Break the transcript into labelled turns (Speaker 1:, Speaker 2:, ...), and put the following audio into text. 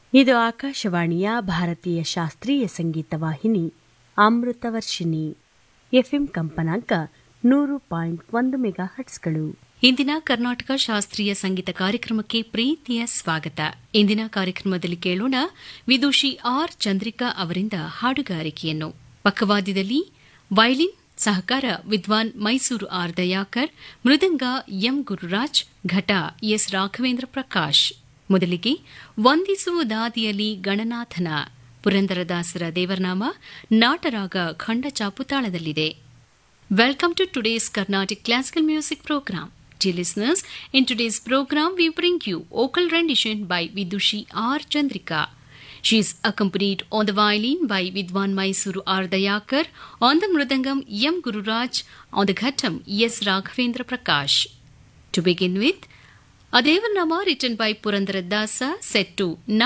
Speaker 1: ಇದು ಆಕಾಶವಾಣಿಯ ಭಾರತೀಯ ಶಾಸ್ತ್ರೀಯ ಸಂಗೀತ ವಾಹಿನಿ ಅಮೃತವರ್ಷಿಣಿ ಎಫ್ಎಂ ಕಂಪನಾಂಕ ನೂರು ಪಾಯಿಂಟ್ ಒಂದು ಮೆಗಾ ಹಟ್ಸ್ಗಳು
Speaker 2: ಇಂದಿನ ಕರ್ನಾಟಕ ಶಾಸ್ತ್ರೀಯ ಸಂಗೀತ ಕಾರ್ಯಕ್ರಮಕ್ಕೆ ಪ್ರೀತಿಯ ಸ್ವಾಗತ ಇಂದಿನ ಕಾರ್ಯಕ್ರಮದಲ್ಲಿ ಕೇಳೋಣ ವಿದುಷಿ ಆರ್ ಚಂದ್ರಿಕಾ ಅವರಿಂದ ಹಾಡುಗಾರಿಕೆಯನ್ನು ಪಕ್ಕವಾದ್ಯದಲ್ಲಿ ವೈಲಿನ್ ಸಹಕಾರ ವಿದ್ವಾನ್ ಮೈಸೂರು ಆರ್ ದಯಾಕರ್ ಮೃದಂಗ ಎಂ ಗುರುರಾಜ್ ಘಟ ಎಸ್ ರಾಘವೇಂದ್ರ ಪ್ರಕಾಶ್ ಮೊದಲಿಗೆ ವಂದಿಸುವುದಾದಿಯಲ್ಲಿ ಗಣನಾಥನ ಪುರಂದರದಾಸರ ದೇವರನಾಮ ನಾಟರಾಗ ಖಂಡಚಾಪು ತಾಳದಲ್ಲಿದೆ Welcome to today's Carnatic Classical Music Program. Dear listeners, in today's program we bring you vocal rendition by Vidushi R. Chandrika. She is accompanied on the violin by Vidwan Mysuru R. Dayakar, on the mridangam M. Gururaj, on the ghatam S. Raghavendra Prakash. To begin with, a Devanama written by Purandaradasa set to